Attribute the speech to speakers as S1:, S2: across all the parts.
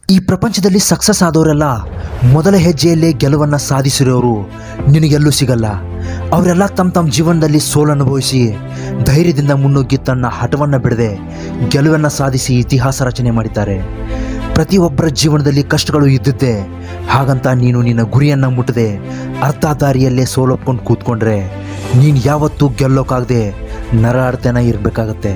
S1: ಈ ಪ್ರಪಂಚದಲ್ಲಿ ಸಕ್ಸಸ್ ಆದವರೆಲ್ಲ ಮೊದಲ ಹೆಜ್ಜೆಯಲ್ಲೇ ಗೆಲುವನ್ನು ಸಾಧಿಸಿರೋರು ನಿನಗೆಲ್ಲೂ ಸಿಗಲ್ಲ ಅವರೆಲ್ಲ ತಮ್ಮ ತಮ್ಮ ಜೀವನದಲ್ಲಿ ಸೋಲು ಅನುಭವಿಸಿ ಧೈರ್ಯದಿಂದ ಮುನ್ನುಗ್ಗಿ ತನ್ನ ಹಠವನ್ನು ಬಿಡದೆ ಗೆಲುವನ್ನು ಸಾಧಿಸಿ ಇತಿಹಾಸ ರಚನೆ ಮಾಡಿದ್ದಾರೆ ಪ್ರತಿಯೊಬ್ಬರ ಜೀವನದಲ್ಲಿ ಕಷ್ಟಗಳು ಇದ್ದಿದ್ದೆ ಹಾಗಂತ ನೀನು ನಿನ್ನ ಗುರಿಯನ್ನು ಮುಟ್ಟದೆ ಅರ್ಧ ದಾರಿಯಲ್ಲೇ ಸೋಲೊಪ್ಕೊಂಡು ಕೂತ್ಕೊಂಡ್ರೆ ನೀನು ಯಾವತ್ತೂ ಗೆಲ್ಲೋಕ್ಕಾಗದೆ ನರಾಡ್ತೇನ ಇರಬೇಕಾಗತ್ತೆ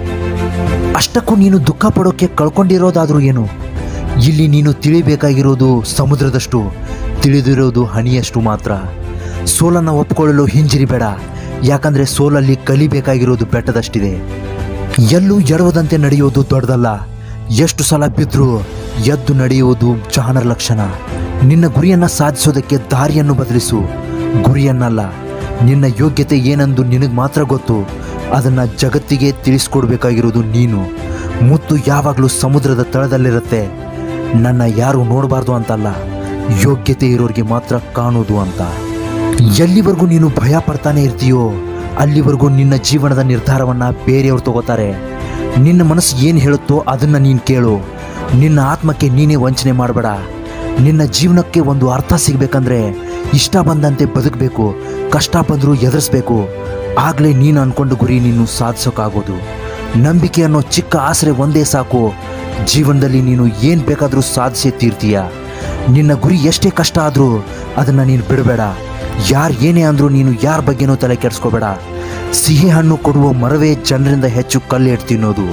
S1: ಅಷ್ಟಕ್ಕೂ ನೀನು ದುಃಖ ಪಡೋಕ್ಕೆ ಕಳ್ಕೊಂಡಿರೋದಾದರೂ ಏನು ಇಲ್ಲಿ ನೀನು ತಿಳಿಬೇಕಾಗಿರೋದು ಸಮುದ್ರದಷ್ಟು ತಿಳಿದಿರೋದು ಹನಿಯಷ್ಟು ಮಾತ್ರ ಸೋಲನ್ನು ಒಪ್ಕೊಳ್ಳಲು ಹಿಂಜರಿಬೇಡ ಯಾಕಂದರೆ ಸೋಲಲ್ಲಿ ಕಲಿಬೇಕಾಗಿರೋದು ಬೆಟ್ಟದಷ್ಟಿದೆ ಎಲ್ಲೂ ಎಡವದಂತೆ ನಡೆಯೋದು ದೊಡ್ಡದಲ್ಲ ಎಷ್ಟು ಸಲ ಬಿದ್ದರೂ ಎದ್ದು ನಡೆಯುವುದು ಜಾಣರ ಲಕ್ಷಣ ನಿನ್ನ ಗುರಿಯನ್ನು ಸಾಧಿಸೋದಕ್ಕೆ ದಾರಿಯನ್ನು ಬದಲಿಸು ಗುರಿಯನ್ನಲ್ಲ ನಿನ್ನ ಯೋಗ್ಯತೆ ಏನೆಂದು ನಿನಗೆ ಮಾತ್ರ ಗೊತ್ತು ಅದನ್ನು ಜಗತ್ತಿಗೆ ತಿಳಿಸ್ಕೊಡ್ಬೇಕಾಗಿರೋದು ನೀನು ಮುತ್ತು ಯಾವಾಗಲೂ ಸಮುದ್ರದ ತಳದಲ್ಲಿರುತ್ತೆ ನನ್ನ ಯಾರು ನೋಡಬಾರ್ದು ಅಂತಲ್ಲ ಯೋಗ್ಯತೆ ಇರೋರಿಗೆ ಮಾತ್ರ ಕಾಣೋದು ಅಂತ ಎಲ್ಲಿವರೆಗೂ ನೀನು ಭಯ ಪಡ್ತಾನೆ ಇರ್ತೀಯೋ ಅಲ್ಲಿವರೆಗೂ ನಿನ್ನ ಜೀವನದ ನಿರ್ಧಾರವನ್ನು ಬೇರೆಯವ್ರು ತಗೋತಾರೆ ನಿನ್ನ ಮನಸ್ಸು ಏನು ಹೇಳುತ್ತೋ ಅದನ್ನು ನೀನು ಕೇಳು ನಿನ್ನ ಆತ್ಮಕ್ಕೆ ನೀನೇ ವಂಚನೆ ಮಾಡಬೇಡ ನಿನ್ನ ಜೀವನಕ್ಕೆ ಒಂದು ಅರ್ಥ ಸಿಗಬೇಕಂದ್ರೆ ಇಷ್ಟ ಬಂದಂತೆ ಬದುಕಬೇಕು ಕಷ್ಟ ಬಂದರೂ ಎದುರಿಸ್ಬೇಕು ಆಗಲೇ ನೀನು ಅನ್ಕೊಂಡು ಗುರಿ ನೀನು ಸಾಧಿಸೋಕ್ಕಾಗೋದು ನಂಬಿಕೆ ಅನ್ನೋ ಚಿಕ್ಕ ಆಸರೆ ಒಂದೇ ಸಾಕು ಜೀವನದಲ್ಲಿ ನೀನು ಏನು ಬೇಕಾದರೂ ಸಾಧಿಸೇ ತೀರ್ತೀಯ ನಿನ್ನ ಗುರಿ ಎಷ್ಟೇ ಕಷ್ಟ ಆದರೂ ಅದನ್ನು ನೀನು ಬಿಡಬೇಡ ಯಾರು ಏನೇ ಅಂದರೂ ನೀನು ಯಾರ ಬಗ್ಗೆನೂ ತಲೆ ಕೆಡಿಸ್ಕೋಬೇಡ ಸಿಹಿ ಹಣ್ಣು ಕೊಡುವ ಮರವೇ ಜನರಿಂದ ಹೆಚ್ಚು ಕಲ್ಲೆಟ್ಟು ತಿನ್ನೋದು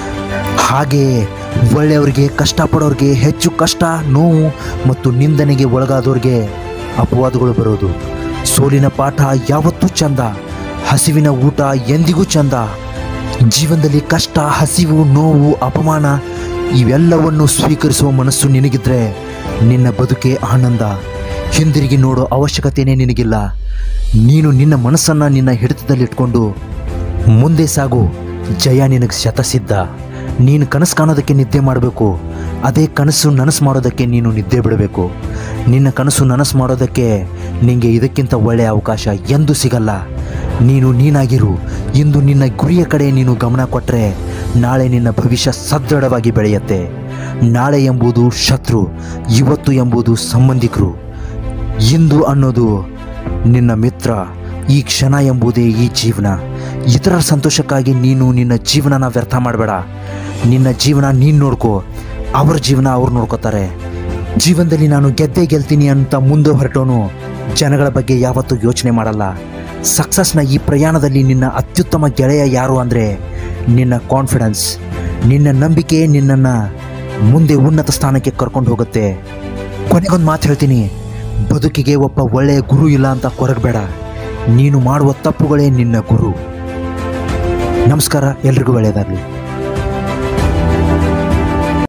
S1: ಹಾಗೆಯೇ ಒಳ್ಳೆಯವ್ರಿಗೆ ಕಷ್ಟಪಡೋರಿಗೆ ಹೆಚ್ಚು ಕಷ್ಟ ನೋವು ಮತ್ತು ನಿಂದನೆಗೆ ಒಳಗಾದವ್ರಿಗೆ ಅಪವಾದಗಳು ಬರೋದು ಸೋಲಿನ ಪಾಠ ಯಾವತ್ತೂ ಚಂದ ಹಸಿವಿನ ಊಟ ಎಂದಿಗೂ ಚಂದ ಜೀವನದಲ್ಲಿ ಕಷ್ಟ ಹಸಿವು ನೋವು ಅಪಮಾನ ಇವೆಲ್ಲವನ್ನು ಸ್ವೀಕರಿಸುವ ಮನಸ್ಸು ನಿನಗಿದ್ರೆ ನಿನ್ನ ಬದುಕೆ ಆನಂದ ಹಿಂದಿರುಗಿ ನೋಡೋ ಅವಶ್ಯಕತೆಯೇ ನಿನಗಿಲ್ಲ ನೀನು ನಿನ್ನ ಮನಸ್ಸನ್ನು ನಿನ್ನ ಹಿಡಿತದಲ್ಲಿಟ್ಕೊಂಡು ಮುಂದೆ ಸಾಗು ಜಯ ನಿನಗೆ ಶತಸಿದ್ಧ ನೀನು ಕನಸು ಕಾಣೋದಕ್ಕೆ ನಿದ್ದೆ ಮಾಡಬೇಕು ಅದೇ ಕನಸು ನನಸು ಮಾಡೋದಕ್ಕೆ ನೀನು ನಿದ್ದೆ ಬಿಡಬೇಕು ನಿನ್ನ ಕನಸು ನನಸು ಮಾಡೋದಕ್ಕೆ ನಿನಗೆ ಇದಕ್ಕಿಂತ ಒಳ್ಳೆಯ ಅವಕಾಶ ಎಂದೂ ಸಿಗಲ್ಲ ನೀನು ನೀನಾಗಿರು ಇಂದು ನಿನ್ನ ಗುರಿಯ ಕಡೆ ನೀನು ಗಮನ ಕೊಟ್ಟರೆ ನಾಳೆ ನಿನ್ನ ಭವಿಷ್ಯ ಸದೃಢವಾಗಿ ಬೆಳೆಯುತ್ತೆ ನಾಳೆ ಎಂಬುದು ಶತ್ರು ಇವತ್ತು ಎಂಬುದು ಸಂಬಂಧಿಕರು ಇಂದು ಅನ್ನೋದು ನಿನ್ನ ಮಿತ್ರ ಈ ಕ್ಷಣ ಎಂಬುದೇ ಈ ಜೀವನ ಇತರರ ಸಂತೋಷಕ್ಕಾಗಿ ನೀನು ನಿನ್ನ ಜೀವನನ ವ್ಯರ್ಥ ಮಾಡಬೇಡ ನಿನ್ನ ಜೀವನ ನೀನು ನೋಡ್ಕೋ ಅವ್ರ ಜೀವನ ಅವ್ರು ನೋಡ್ಕೋತಾರೆ ಜೀವನದಲ್ಲಿ ನಾನು ಗೆದ್ದೇ ಗೆಲ್ತೀನಿ ಅಂತ ಮುಂದೆ ಹೊರಟೋನು ಜನಗಳ ಬಗ್ಗೆ ಯಾವತ್ತೂ ಯೋಚನೆ ಮಾಡಲ್ಲ ಸಕ್ಸಸ್ನ ಈ ಪ್ರಯಾಣದಲ್ಲಿ ನಿನ್ನ ಅತ್ಯುತ್ತಮ ಗೆಳೆಯ ಯಾರು ಅಂದರೆ ನಿನ್ನ ಕಾನ್ಫಿಡೆನ್ಸ್ ನಿನ್ನ ನಂಬಿಕೆ ನಿನ್ನನ್ನು ಮುಂದೆ ಉನ್ನತ ಸ್ಥಾನಕ್ಕೆ ಕರ್ಕೊಂಡು ಹೋಗುತ್ತೆ ಕೊನೆಗೊಂದು ಮಾತು ಹೇಳ್ತೀನಿ ಬದುಕಿಗೆ ಒಬ್ಬ ಒಳ್ಳೆಯ ಗುರು ಇಲ್ಲ ಅಂತ ಕೊರಗಬೇಡ ನೀನು ಮಾಡುವ ತಪ್ಪುಗಳೇ ನಿನ್ನ ಗುರು ನಮಸ್ಕಾರ ಎಲ್ರಿಗೂ ಒಳ್ಳೆಯದಾಗಲಿ